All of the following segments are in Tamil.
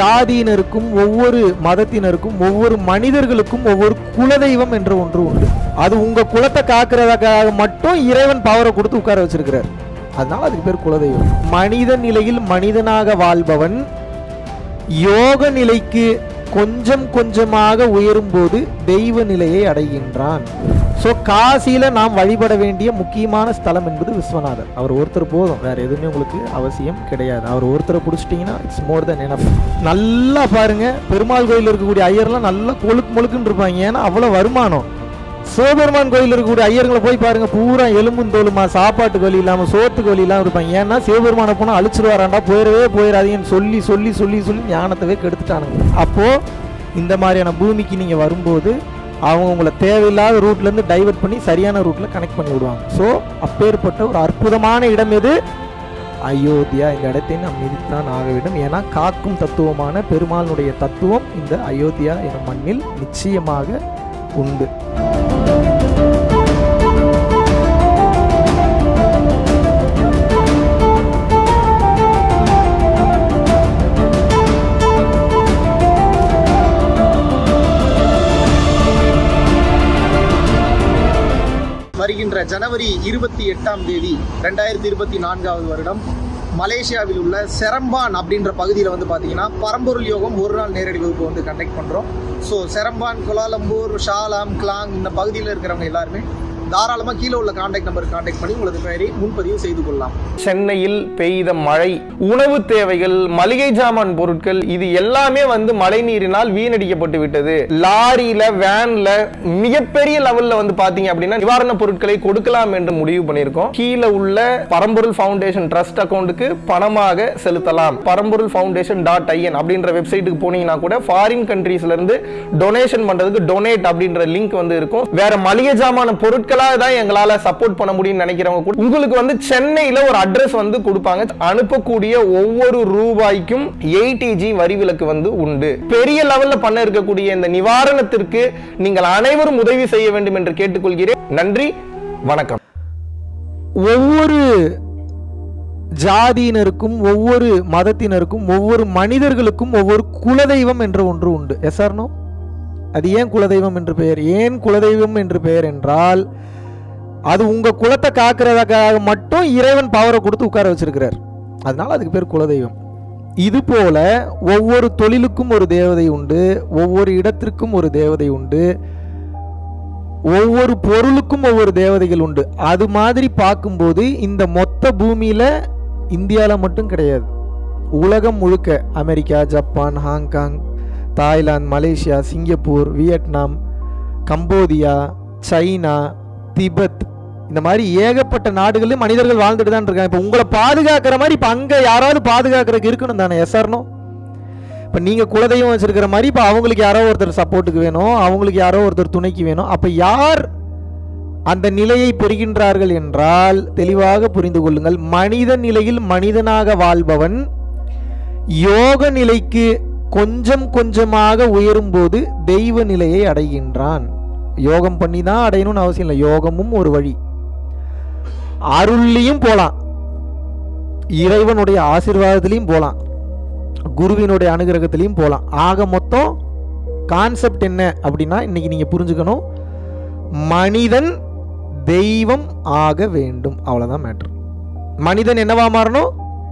ஜாதியினருக்கும் ஒவ்வொரு மதத்தினருக்கும் ஒவ்வொரு மனிதர்களுக்கும் ஒவ்வொரு குலதெய்வம் என்ற ஒன்று உண்டு அது உங்க குலத்தை காக்கிறதுக்காக மட்டும் இறைவன் பவரை கொடுத்து உட்கார வச்சிருக்கிறார் அதனால அதுக்கு பேர் குலதெய்வம் மனித நிலையில் மனிதனாக வாழ்பவன் யோக நிலைக்கு கொஞ்சம் கொஞ்சமாக உயரும்போது தெய்வ நிலையை அடைகின்றான் ஸோ காசியில நாம் வழிபட வேண்டிய முக்கியமான ஸ்தலம் என்பது விஸ்வநாதர் அவர் ஒருத்தர் போதும் வேற எதுவுமே உங்களுக்கு அவசியம் கிடையாது அவர் ஒருத்தரை பிடிச்சிட்டிங்கன்னா இட்ஸ் மோர் தென் எனப் நல்லா பாருங்க பெருமாள் கோயில் இருக்கக்கூடிய ஐயர்லாம் நல்லா கொழுக்கு முழுக்குன்னு இருப்பாங்க ஏன்னா அவ்வளோ வருமானம் சிவபெருமான் கோயில் இருக்கக்கூடிய ஐயர்களை போய் பாருங்க பூரா எலும்பும் தோலுமா சாப்பாட்டுக்கு வழி இல்லாம சோத்துக்கு வழி இல்லாம இருப்பாங்க ஏன்னா சிவபெருமானை போனா அழிச்சிருவாராண்டா போயிடவே போயிடாதீங்கன்னு சொல்லி சொல்லி சொல்லி சொல்லி ஞானத்தவே கெடுத்துட்டானுங்க அப்போ இந்த மாதிரியான பூமிக்கு நீங்க வரும்போது அவங்க உங்களை தேவையில்லாத ரூட்ல இருந்து டைவர்ட் பண்ணி சரியான ரூட்ல கனெக்ட் பண்ணி விடுவாங்க ஸோ அப்பேற்பட்ட ஒரு அற்புதமான இடம் எது அயோத்தியா இந்த இடத்தை நாம் மிதித்தான் ஆக வேண்டும் ஏன்னா காக்கும் தத்துவமான பெருமாளுடைய தத்துவம் இந்த அயோத்தியா எனும் மண்ணில் நிச்சயமாக உண்டு வருகின்ற ஜனவரி இருபத்தி எட்டாம் தேதி ரெண்டாயிரத்தி இருபத்தி நான்காவது வருடம் மலேசியாவில் உள்ள செரம்பான் அப்படின்ற பகுதியில் வந்து பார்த்தீங்கன்னா பரம்பொருள் யோகம் ஒரு நாள் நேரடி வகுப்பு வந்து கண்டக்ட் பண்ணுறோம் so Seremban Kuala Lumpur Shah Alam Klang இந்த பகுதியில் இருக்கிறவங்க எல்லாருமே தாராளமாக கீழே உள்ள காண்டாக்ட் நம்பர் காண்டாக்ட் பண்ணி உங்களது பெயரை முன்பதிவு செய்து கொள்ளலாம் சென்னையில் பெய்த மழை உணவு தேவைகள் மளிகை ஜாமான் பொருட்கள் இது எல்லாமே வந்து மழை நீரினால் வீணடிக்கப்பட்டு விட்டது லாரியில வேன்ல மிகப்பெரிய லெவல்ல வந்து பாத்தீங்க அப்படின்னா நிவாரண பொருட்களை கொடுக்கலாம் என்று முடிவு பண்ணியிருக்கோம் கீழே உள்ள பரம்பொருள் ஃபவுண்டேஷன் ட்ரஸ்ட் அக்கௌண்ட்டுக்கு பணமாக செலுத்தலாம் பரம்பொருள் ஃபவுண்டேஷன் டாட் ஐஎன் அப்படின்ற வெப்சைட்டுக்கு போனீங்கன்னா கூட ஃபாரின் கண்ட்ரீஸ்ல இருந்து டொனேஷன் பண்றதுக்கு டொனேட் அப்படின்ற லிங்க் வந்து இருக்கும் வேற மளிகை ஜாமான பொருட்களா தான் எங்களால சப்போர்ட் பண்ண முடியும்னு நினைக்கிறவங்க கூட உங்களுக்கு வந்து சென்னையில ஒரு அட்ரஸ் வந்து கொடுப்பாங்க அனுப்பக்கூடிய ஒவ்வொரு ரூபாய்க்கும் எயிட்டிஜி வரி விலக்கு வந்து உண்டு பெரிய லெவல்ல பண்ண இருக்கக்கூடிய இந்த நிவாரணத்திற்கு நீங்கள் அனைவரும் உதவி செய்ய வேண்டும் என்று கேட்டுக்கொள்கிறேன் நன்றி வணக்கம் ஒவ்வொரு ஜாதியினருக்கும் ஒவ்வொரு மதத்தினருக்கும் ஒவ்வொரு மனிதர்களுக்கும் ஒவ்வொரு குலதெய்வம் என்ற ஒன்று உண்டு எஸ்ஆர்னோ அது ஏன் குலதெய்வம் என்று பெயர் ஏன் குலதெய்வம் என்று பெயர் என்றால் அது உங்க குலத்தை காக்கிறதுக்காக மட்டும் இறைவன் பவரை கொடுத்து உட்கார வச்சிருக்கிறார் அதனால அதுக்கு பேர் குலதெய்வம் இது போல ஒவ்வொரு தொழிலுக்கும் ஒரு தேவதை உண்டு ஒவ்வொரு இடத்திற்கும் ஒரு தேவதை உண்டு ஒவ்வொரு பொருளுக்கும் ஒவ்வொரு தேவதைகள் உண்டு அது மாதிரி பார்க்கும்போது இந்த மொத்த பூமியில இந்தியாவில் மட்டும் கிடையாது உலகம் முழுக்க America Japan Hong Kong Thailand Malaysia Singapore Vietnam Cambodia China Tibet இந்த மாதிரி ஏகப்பட்ட நாடுகளிலும் மனிதர்கள் வாழ்ந்துட்டு தான் இருக்காங்க இப்போ உங்களை பாதுகாக்கிற மாதிரி இப்போ அங்கே யாராவது பாதுகாக்கிறதுக்கு இருக்கணும் தானே எஸ்ஆர்னோ இப்போ நீங்கள் குலதெய்வம் வச்சிருக்கிற மாதிரி இப்போ அவங்களுக்கு யாரோ ஒருத்தர் சப்போர்ட்டுக்கு வேணும் அவங்களுக்கு யாரோ ஒருத்தர் துணைக்கு வேணும் அப்போ யார் அந்த நிலையை பெறுகின்றார்கள் என்றால் தெளிவாக புரிந்து கொள்ளுங்கள் மனித நிலையில் மனிதனாக வாழ்பவன் யோக நிலைக்கு கொஞ்சம் கொஞ்சமாக உயரும்போது தெய்வ நிலையை அடைகின்றான் யோகம் பண்ணி தான் அடையணும்னு அவசியம் இல்லை யோகமும் ஒரு வழி அருள்லையும் போலாம் இறைவனுடைய ஆசீர்வாதத்திலையும் போலாம் குருவினுடைய அனுகிரகத்திலையும் போகலாம் ஆக மொத்தம் கான்செப்ட் என்ன அப்படின்னா இன்னைக்கு நீங்கள் புரிஞ்சுக்கணும் மனிதன் தெய்வம் ஆக வேண்டும் அவ்வளோதான் மேட்ரு மனிதன் என்னவா மாறணும்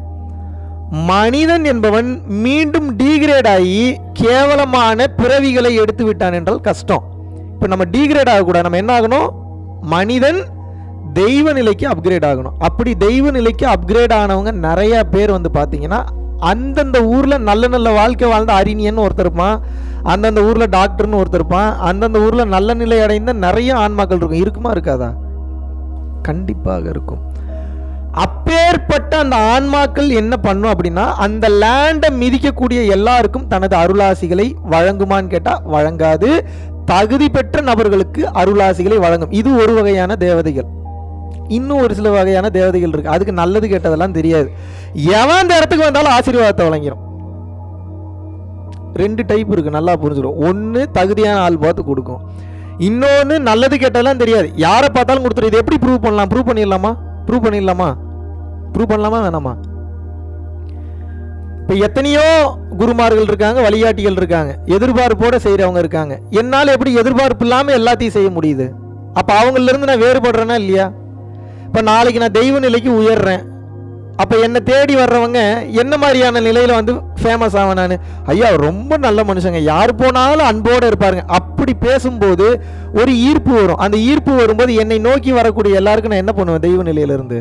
மனிதன் என்பவன் மீண்டும் டீகிரேட் ஆகி கேவலமான பிறவிகளை எடுத்து விட்டான் என்றால் கஷ்டம் இப்போ நம்ம டீகிரேட் ஆகக்கூடாது நம்ம என்ன ஆகணும் மனிதன் தெய்வ நிலைக்கு அப்கிரேட் ஆகணும் அப்படி தெய்வ நிலைக்கு அப்கிரேட் ஆனவங்க நிறைய பேர் வந்து பார்த்தீங்கன்னா அந்தந்த ஊரில் நல்ல நல்ல வாழ்க்கை வாழ்ந்த அறிஞன்னு ஒருத்தர் இருப்பான் அந்தந்த ஊரில் டாக்டர்னு ஒருத்தர் இருப்பான் அந்தந்த ஊரில் நல்ல நிலை அடைந்த நிறைய ஆன்மாக்கள் இருக்கும் இருக்குமா இருக்காதா கண்டிப்பாக இருக்கும் அப்பேற்பட்ட அந்த ஆன்மாக்கள் என்ன பண்ணும் அப்படின்னா அந்த லேண்டை மிதிக்கக்கூடிய எல்லாருக்கும் தனது அருளாசிகளை வழங்குமான்னு கேட்டால் வழங்காது தகுதி பெற்ற நபர்களுக்கு அருளாசிகளை வழங்கும் இது ஒரு வகையான தேவதைகள் இன்னும் ஒரு சில வகையான தேவதைகள் இருக்கு அதுக்கு நல்லது கெட்டதெல்லாம் தெரியாது எவன் அந்த இடத்துக்கு வந்தாலும் ஆசீர்வாதத்தை வழங்கிடும் ரெண்டு டைப் இருக்கு நல்லா புரிஞ்சிடும் ஒன்று தகுதியான ஆள் பார்த்து கொடுக்கும் இன்னொன்று நல்லது கெட்டதெல்லாம் தெரியாது யாரை பார்த்தாலும் கொடுத்துரும் இது எப்படி ப்ரூவ் பண்ணலாம் ப்ரூவ் பண்ணிடலாமா ப்ரூவ் பண்ணிடலாமா ப்ரூவ் பண்ணலாமா வேணாமா இப்போ எத்தனையோ குருமார்கள் இருக்காங்க வழிகாட்டிகள் இருக்காங்க எதிர்பார்ப்போட செய்கிறவங்க இருக்காங்க என்னால் எப்படி எதிர்பார்ப்பு இல்லாமல் எல்லாத்தையும் செய்ய முடியுது அப்போ அவங்களிருந்து நான் வேறுபடுறேனா இல்லையா இப்போ நாளைக்கு நான் தெய்வ நிலைக்கு உயர்றேன் அப்போ என்னை தேடி வர்றவங்க என்ன மாதிரியான நிலையில் வந்து ஃபேமஸ் ஆவேன் நான் ஐயா அவர் ரொம்ப நல்ல மனுஷங்க யார் போனாலும் அன்போடு இருப்பாருங்க அப்படி பேசும்போது ஒரு ஈர்ப்பு வரும் அந்த ஈர்ப்பு வரும்போது என்னை நோக்கி வரக்கூடிய எல்லாருக்கும் நான் என்ன பண்ணுவேன் தெய்வ நிலையிலிருந்து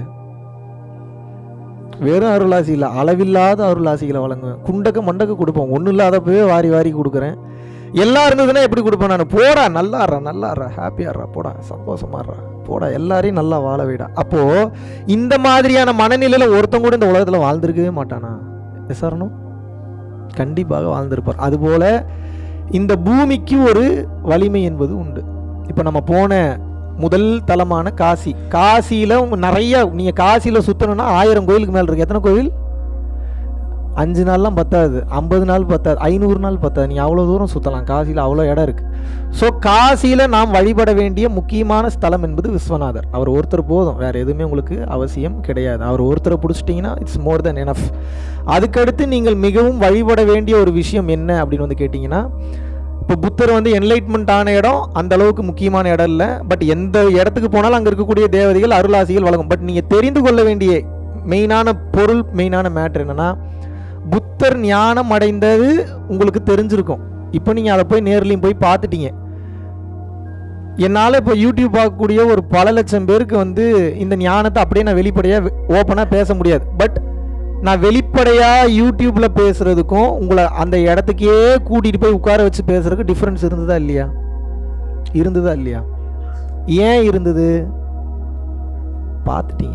வெறும் அருளாசி இல்லை அளவில்லாத அருளாசிகளை வழங்குவேன் குண்டக்க மண்டக்க கொடுப்போம் ஒன்றும் இல்லாதப்பவே வாரி வாரி கொடுக்குறேன் எல்லாம் இருந்ததுன்னா எப்படி கொடுப்பேன் நான் போடா நல்லாடுறா நல்லாடுறா ஹாப்பியாடுறா போடா சந்தோஷமாடுறா போடா எல்லாரையும் நல்லா வாழ வைடா அப்போ இந்த மாதிரியான மனநிலையில் ஒருத்தன் கூட இந்த உலகத்தில் வாழ்ந்திருக்கவே மாட்டானா விசாரணம் கண்டிப்பாக வாழ்ந்திருப்பார் அதுபோல இந்த பூமிக்கு ஒரு வலிமை என்பது உண்டு இப்போ நம்ம போன முதல் தலமான காசி காசியில் நிறைய நீங்கள் காசியில் சுற்றணும்னா ஆயிரம் கோயிலுக்கு மேலே இருக்கு எத்தனை கோவில் அஞ்சு நாள்லாம் பத்தாது ஐம்பது நாள் பத்தாது ஐநூறு நாள் பத்தாது நீங்கள் அவ்வளோ தூரம் சுற்றலாம் காசியில் அவ்வளோ இடம் இருக்குது ஸோ காசியில் நாம் வழிபட வேண்டிய முக்கியமான ஸ்தலம் என்பது விஸ்வநாதர் அவர் ஒருத்தர் போதும் வேறு எதுவுமே உங்களுக்கு அவசியம் கிடையாது அவர் ஒருத்தரை பிடிச்சிட்டிங்கன்னா இட்ஸ் மோர் தென் எனஃப் அதுக்கடுத்து நீங்கள் மிகவும் வழிபட வேண்டிய ஒரு விஷயம் என்ன அப்படின்னு வந்து கேட்டிங்கன்னா இப்போ புத்தர் வந்து என்லைட்மெண்ட் ஆன இடம் அந்த அளவுக்கு முக்கியமான இடம் இல்லை பட் எந்த இடத்துக்கு போனாலும் அங்கே இருக்கக்கூடிய தேவதைகள் அருளாசிகள் வழங்கும் பட் நீங்கள் தெரிந்து கொள்ள வேண்டிய மெயினான பொருள் மெயினான மேட்ரு என்னன்னா புத்தர் ஞானம் அடைந்தது உங்களுக்கு தெரிஞ்சிருக்கும் இப்போ நீங்கள் அதை போய் நேர்லையும் போய் பார்த்துட்டீங்க என்னால் இப்போ யூடியூப் பார்க்கக்கூடிய ஒரு பல லட்சம் பேருக்கு வந்து இந்த ஞானத்தை அப்படியே நான் வெளிப்படையாக ஓப்பனாக பேச முடியாது பட் நான் வெளிப்படையாக யூடியூப்பில் பேசுகிறதுக்கும் உங்களை அந்த இடத்துக்கே கூட்டிகிட்டு போய் உட்கார வச்சு பேசுறதுக்கு டிஃப்ரென்ஸ் இருந்ததா இல்லையா இருந்ததா இல்லையா ஏன் இருந்தது பார்த்துட்டீங்க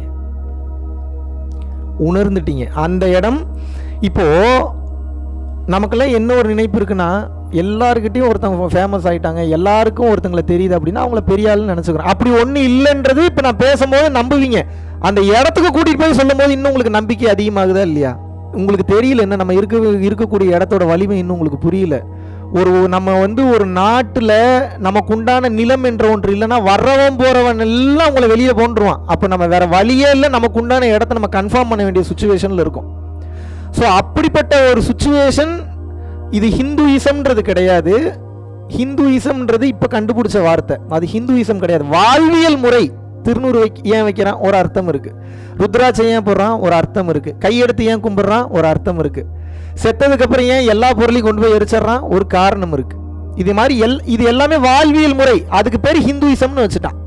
உணர்ந்துட்டீங்க அந்த இடம் இப்போ நமக்கெல்லாம் என்ன ஒரு நினைப்பு இருக்குன்னா எல்லாருக்கிட்டையும் ஒருத்தவங்க ஃபேமஸ் ஆயிட்டாங்க எல்லாருக்கும் ஒருத்தங்களை தெரியுது அப்படின்னா அவங்கள பெரிய ஆளுன்னு நினச்சிக்கிறோம் அப்படி ஒன்றும் இல்லைன்றது இப்போ நான் பேசும்போது நம்புவீங்க அந்த இடத்துக்கு கூட்டிகிட்டு போய் சொல்லும் போது இன்னும் உங்களுக்கு நம்பிக்கை அதிகமாகுதா இல்லையா உங்களுக்கு தெரியல என்ன நம்ம இருக்க இருக்கக்கூடிய இடத்தோட வலிமை இன்னும் உங்களுக்கு புரியல ஒரு நம்ம வந்து ஒரு நாட்டில் நமக்கு உண்டான நிலம் என்ற ஒன்று இல்லைன்னா வர்றவன் போகிறவன் எல்லாம் உங்களை வெளியே போன்றுவான் அப்போ நம்ம வேற வழியே இல்லை நமக்கு உண்டான இடத்த நம்ம கன்ஃபார்ம் பண்ண வேண்டிய சுச்சுவேஷனில் இருக்கும் ஸோ அப்படிப்பட்ட ஒரு சுச்சுவேஷன் இது ஹிந்துயிசம்ன்றது கிடையாது ஹிந்துயிசம்ன்றது இப்போ கண்டுபிடிச்ச வார்த்தை அது ஹிந்துயிசம் கிடையாது வாழ்வியல் முறை திருநூறு வை ஏன் வைக்கிறான் ஒரு அர்த்தம் இருக்கு ருத்ராட்சம் ஏன் போடுறான் ஒரு அர்த்தம் இருக்கு கையெடுத்து ஏன் கும்பிடுறான் ஒரு அர்த்தம் இருக்கு செத்ததுக்கு அப்புறம் ஏன் எல்லா பொருளையும் கொண்டு போய் எரிச்சிடுறான் ஒரு காரணம் இருக்கு இது மாதிரி எல் இது எல்லாமே வாழ்வியல் முறை அதுக்கு பேர் ஹிந்துயிசம்னு வச்சுட்டான்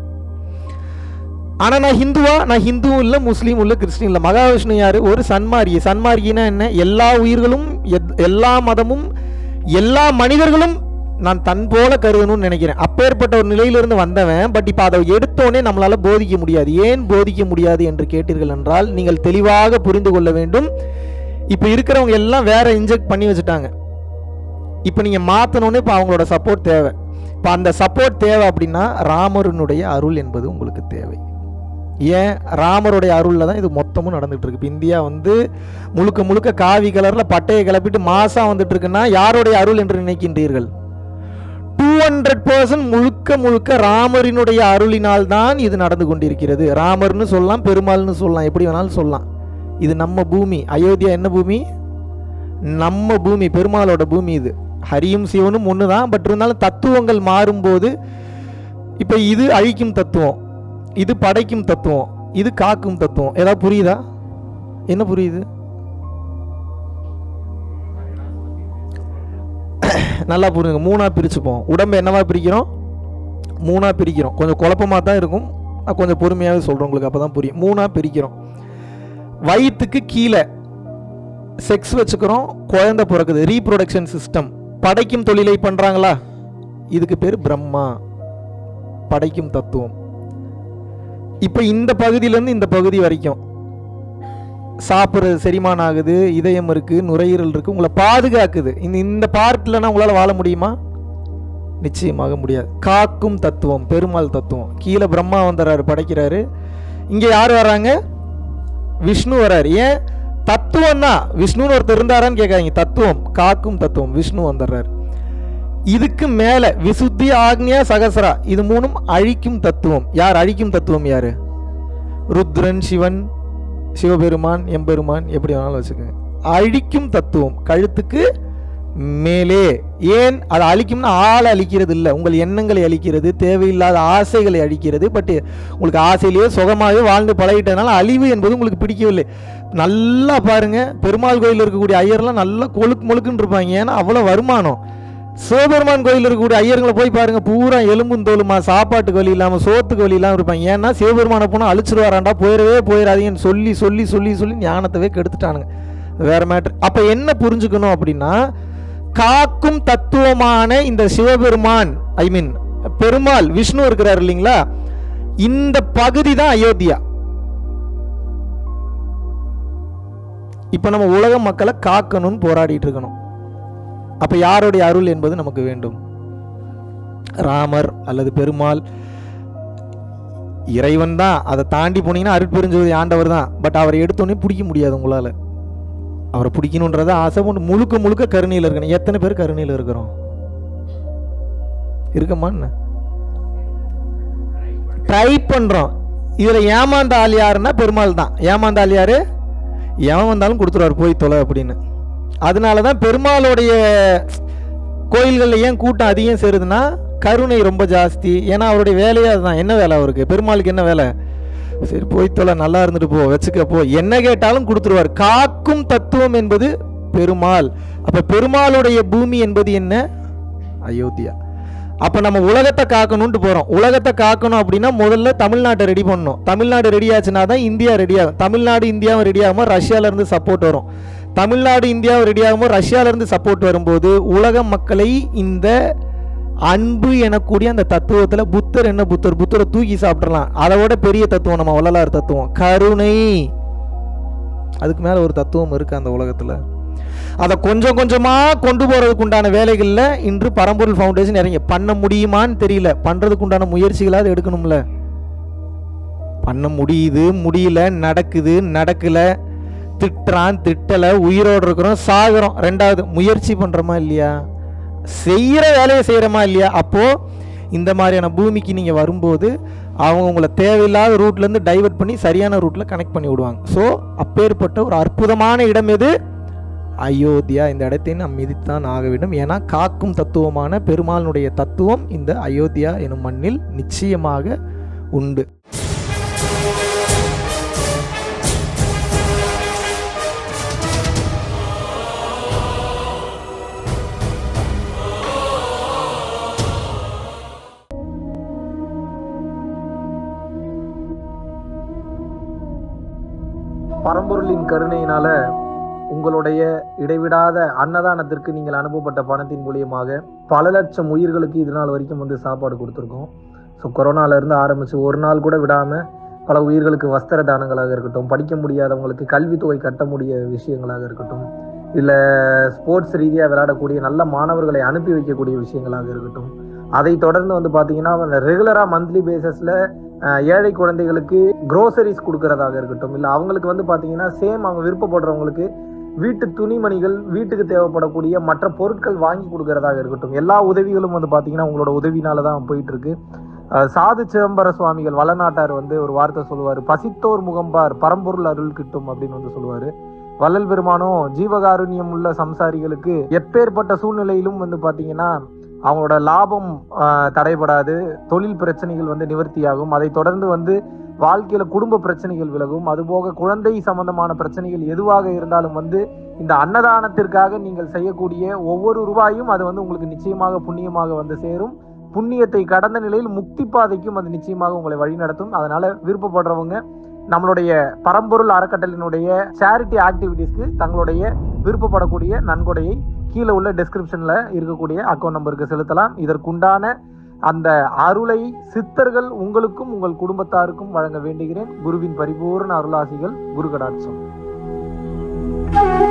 ஆனா நான் ஹிந்துவா நான் ஹிந்துவும் இல்லை முஸ்லீம் இல்லை கிறிஸ்டின் இல்லை மகாவிஷ்ணு யாரு ஒரு சன்மார்கி சன்மார்கினா என்ன எல்லா உயிர்களும் எத்- எல்லா மதமும் எல்லா மனிதர்களும் நான் தன் போல கருதணும்னு நினைக்கிறேன் அப்பேற்பட்ட ஒரு நிலையிலிருந்து வந்தவன் பட் இப்போ அதை எடுத்தோடனே நம்மளால போதிக்க முடியாது ஏன் போதிக்க முடியாது என்று கேட்டீர்கள் என்றால் நீங்கள் தெளிவாக புரிந்து கொள்ள வேண்டும் இப்போ இருக்கிறவங்க எல்லாம் வேற இன்ஜெக்ட் பண்ணி வச்சுட்டாங்க இப்போ நீங்கள் மாற்றணுன்னு இப்போ அவங்களோட சப்போர்ட் தேவை இப்போ அந்த சப்போர்ட் தேவை அப்படின்னா ராமருனுடைய அருள் என்பது உங்களுக்கு தேவை ஏன் ராமருடைய அருளில் தான் இது மொத்தமும் நடந்துட்டு இருக்கு இப்போ இந்தியா வந்து முழுக்க முழுக்க காவி கலரில் பட்டையை கிளப்பிட்டு மாசம் வந்துட்டு இருக்குன்னா யாருடைய அருள் என்று நினைக்கின்றீர்கள் டூ ஹண்ட்ரட் பர்சன்ட் முழுக்க முழுக்க ராமரினுடைய அருளினால் தான் இது நடந்து கொண்டிருக்கிறது ராமர்னு சொல்லலாம் பெருமாள்னு சொல்லலாம் எப்படி வேணாலும் சொல்லலாம் இது நம்ம பூமி அயோத்தியா என்ன பூமி நம்ம பூமி பெருமாளோட பூமி இது ஹரியும் சிவனும் ஒன்று தான் பட் இருந்தாலும் தத்துவங்கள் மாறும்போது இப்போ இது அழிக்கும் தத்துவம் இது படைக்கும் தத்துவம் இது காக்கும் தத்துவம் ஏதாவது புரியுதா என்ன புரியுது நல்லா புரியுங்க மூணா பிரிச்சுப்போம் உடம்பு என்னவா பிரிக்கிறோம் மூணா பிரிக்கிறோம் கொஞ்சம் குழப்பமாக தான் இருக்கும் நான் கொஞ்சம் பொறுமையாகவே சொல்கிறேன் உங்களுக்கு அப்போ தான் புரியும் மூணா பிரிக்கிறோம் வயிற்றுக்கு கீழே செக்ஸ் வச்சுக்கிறோம் குழந்தை பிறக்குது ரீப்ரொடக்ஷன் சிஸ்டம் படைக்கும் தொழிலை பண்ணுறாங்களா இதுக்கு பேர் பிரம்மா படைக்கும் தத்துவம் இப்போ இந்த பகுதியிலேருந்து இந்த பகுதி வரைக்கும் சாப்பிட்றது செரிமானம் ஆகுது இதயம் இருக்குது நுரையீரல் இருக்குது உங்களை பாதுகாக்குது இந்த இந்த பார்ட்லனா உங்களால் வாழ முடியுமா நிச்சயமாக முடியாது காக்கும் தத்துவம் பெருமாள் தத்துவம் கீழே பிரம்மா வந்துடுறாரு படைக்கிறாரு இங்கே யார் வராங்க விஷ்ணு வராரு ஏன் தத்துவம் தான் விஷ்ணுன்னு ஒருத்தர் இருந்தாரான்னு கேட்காதீங்க தத்துவம் காக்கும் தத்துவம் விஷ்ணு வந்துடுறாரு இதுக்கு மேல விசுத்தி ஆக்ஞா சகசரா இது மூணும் அழிக்கும் தத்துவம் யார் அழிக்கும் தத்துவம் யாரு ருத்ரன் சிவன் சிவபெருமான் எம்பெருமான் எப்படி வேணாலும் வச்சுக்கோங்க அழிக்கும் தத்துவம் கழுத்துக்கு மேலே ஏன் அது அழிக்கும்னா ஆளை அழிக்கிறது இல்லை உங்கள் எண்ணங்களை அழிக்கிறது தேவையில்லாத ஆசைகளை அழிக்கிறது பட் உங்களுக்கு ஆசையிலேயே சுகமாகவே வாழ்ந்து பழகிட்டதுனால அழிவு என்பது உங்களுக்கு பிடிக்கவில்லை நல்லா பாருங்க பெருமாள் கோயில் இருக்கக்கூடிய ஐயர்லாம் நல்லா கொழுக்கு முழுக்குன்னு இருப்பாங்க ஏன்னா அவ்வளோ வருமானம் சிவபெருமான் கோயில் இருக்கக்கூடிய ஐயர்களை போய் பாருங்க பூரா எலும்பும் தோலுமா சாப்பாட்டுக்கு வழி இல்லாமல் சோத்துக்கு வழி இல்லாமல் இருப்பாங்க ஏன்னா சிவபெருமானை போனால் அழிச்சிருவாராண்டா போயிடவே போயிடாதீங்கன்னு சொல்லி சொல்லி சொல்லி சொல்லி ஞானத்தவே கெடுத்துட்டானுங்க வேற மேட்ரு அப்போ என்ன புரிஞ்சுக்கணும் அப்படின்னா காக்கும் தத்துவமான இந்த சிவபெருமான் ஐ மீன் பெருமாள் விஷ்ணு இருக்கிறார் இல்லைங்களா இந்த பகுதி தான் அயோத்தியா இப்போ நம்ம உலக மக்களை காக்கணும்னு போராடிட்டு இருக்கணும் அப்போ யாருடைய அருள் என்பது நமக்கு வேண்டும் ராமர் அல்லது பெருமாள் இறைவன் தான் அதை தாண்டி போனீங்கன்னா அருட்பெருஞ்சோதி ஆண்டவர் தான் பட் அவரை எடுத்தோடனே பிடிக்க முடியாது உங்களால் அவரை பிடிக்கணுன்றத ஆசை ஒன்று முழுக்க முழுக்க கருணையில் இருக்கணும் எத்தனை பேர் கருணையில் இருக்கிறோம் இருக்கமா என்ன ட்ரை பண்ணுறோம் இதில் ஏமாந்த ஆள் யாருன்னா பெருமாள் தான் ஏமாந்த ஆள் யாரு எவன் வந்தாலும் கொடுத்துருவார் போய் தொலை அப்படின்னு அதனால தான் பெருமாளுடைய கோயில்களில் ஏன் கூட்டம் அதிகம் சேருதுன்னா கருணை ரொம்ப ஜாஸ்தி ஏன்னா அவருடைய வேலையே அதுதான் என்ன வேலை அவருக்கு பெருமாளுக்கு என்ன வேலை சரி போய் தொலை நல்லா இருந்துட்டு போ வச்சுக்க போ என்ன கேட்டாலும் கொடுத்துருவார் காக்கும் தத்துவம் என்பது பெருமாள் அப்ப பெருமாளுடைய பூமி என்பது என்ன அயோத்தியா அப்ப நம்ம உலகத்தை காக்கணும்ட்டு போறோம் உலகத்தை காக்கணும் அப்படின்னா முதல்ல தமிழ்நாட்டை ரெடி பண்ணணும் தமிழ்நாடு ரெடி ஆச்சுன்னா தான் இந்தியா ரெடி ஆகும் தமிழ்நாடு இந்தியாவும் ரெடி ஆகும்போது ரஷ்யால இருந்து சப்போர்ட் வரும் தமிழ்நாடு இந்தியாவும் ரெடி ஆகும்போது ரஷ்யால இருந்து சப்போர்ட் வரும்போது உலக மக்களை இந்த அன்பு எனக்கூடிய அந்த தத்துவத்துல புத்தர் என்ன புத்தர் புத்தரை தூக்கி சாப்பிடலாம் அதை விட பெரிய தத்துவம் நம்ம வள்ளலார் தத்துவம் கருணை அதுக்கு மேல ஒரு தத்துவம் இருக்கு அந்த உலகத்துல அதை கொஞ்சம் கொஞ்சமா கொண்டு போறதுக்கு உண்டான வேலைகள்ல இன்று பரம்பொருள் ஃபவுண்டேஷன் இறங்கி பண்ண முடியுமான்னு தெரியல பண்றதுக்கு உண்டான முயற்சிகளாவது எடுக்கணும்ல பண்ண முடியுது முடியல நடக்குது நடக்கல திட்டுறான் திட்டலை உயிரோடு இருக்கிறோம் சாகுறோம் ரெண்டாவது முயற்சி பண்ணுறோமா இல்லையா செய்கிற வேலையை செய்கிறோமா இல்லையா அப்போது இந்த மாதிரியான பூமிக்கு நீங்கள் வரும்போது அவங்க உங்களை தேவையில்லாத ரூட்லேருந்து டைவர்ட் பண்ணி சரியான ரூட்டில் கனெக்ட் பண்ணி விடுவாங்க ஸோ அப்பேற்பட்ட ஒரு அற்புதமான இடம் எது அயோத்தியா இந்த இடத்தை நாம் மிதித்தான் ஆக வேண்டும் ஏன்னா காக்கும் தத்துவமான பெருமாளுடைய தத்துவம் இந்த அயோத்தியா எனும் மண்ணில் நிச்சயமாக உண்டு பரம்பொருளின் கருணையினால உங்களுடைய இடைவிடாத அன்னதானத்திற்கு நீங்கள் அனுப்பப்பட்ட பணத்தின் மூலியமாக பல லட்சம் உயிர்களுக்கு இது நாள் வரைக்கும் வந்து சாப்பாடு கொடுத்துருக்கோம் ஸோ கொரோனாலேருந்து ஆரம்பித்து ஒரு நாள் கூட விடாமல் பல உயிர்களுக்கு வஸ்திர தானங்களாக இருக்கட்டும் படிக்க முடியாதவங்களுக்கு கல்வித்தொகை கட்ட முடிய விஷயங்களாக இருக்கட்டும் இல்லை ஸ்போர்ட்ஸ் ரீதியாக விளையாடக்கூடிய நல்ல மாணவர்களை அனுப்பி வைக்கக்கூடிய விஷயங்களாக இருக்கட்டும் அதை தொடர்ந்து வந்து பார்த்தீங்கன்னா ரெகுலராக மந்த்லி பேசிஸில் ஏழை குழந்தைகளுக்கு க்ரோசரிஸ் கொடுக்கறதாக இருக்கட்டும் இல்லை அவங்களுக்கு வந்து பார்த்தீங்கன்னா சேம் அவங்க விருப்பப்படுறவங்களுக்கு வீட்டு துணிமணிகள் வீட்டுக்கு தேவைப்படக்கூடிய மற்ற பொருட்கள் வாங்கி கொடுக்கறதாக இருக்கட்டும் எல்லா உதவிகளும் வந்து பார்த்தீங்கன்னா உங்களோட உதவினால தான் போயிட்டு இருக்கு அஹ் சாது சிதம்பர சுவாமிகள் வளநாட்டார் வந்து ஒரு வார்த்தை சொல்லுவார் பசித்தோர் முகம்பார் பரம்பொருள் அருள் கிட்டும் அப்படின்னு வந்து சொல்லுவார் வள்ளல் பெருமானும் ஜீவகாருண்யம் உள்ள சம்சாரிகளுக்கு எப்பேற்பட்ட சூழ்நிலையிலும் வந்து பார்த்தீங்கன்னா அவங்களோட லாபம் ஆஹ், தடைபடாது தொழில் பிரச்சனைகள் வந்து நிவர்த்தியாகும் அதை தொடர்ந்து வந்து வாழ்க்கையில குடும்ப பிரச்சனைகள் விலகும் அதுபோக குழந்தை சம்பந்தமான பிரச்சனைகள் எதுவாக இருந்தாலும் வந்து இந்த அன்னதானத்திற்காக நீங்கள் செய்யக்கூடிய ஒவ்வொரு ரூபாயும் அது வந்து உங்களுக்கு நிச்சயமாக புண்ணியமாக வந்து சேரும் புண்ணியத்தை கடந்த நிலையில் முக்தி பாதைக்கும் அது நிச்சயமாக உங்களை வழிநடத்தும் அதனால விருப்பப்படுறவங்க நம்மளுடைய பரம்பொருள் அறக்கட்டளினுடைய சேரிட்டி ஆக்டிவிட்டீஸ்க்கு தங்களுடைய விருப்பப்படக்கூடிய நன்கொடையை கீழே உள்ள டெஸ்கிரிப்ஷன்ல இருக்கக்கூடிய அக்கௌண்ட் நம்பருக்கு செலுத்தலாம் இதற்குண்டான அந்த அருளை சித்தர்கள் உங்களுக்கும் உங்கள் குடும்பத்தாருக்கும் வழங்க வேண்டுகிறேன் குருவின் பரிபூர்ண அருளாசிகள் குரு கடாட்சம்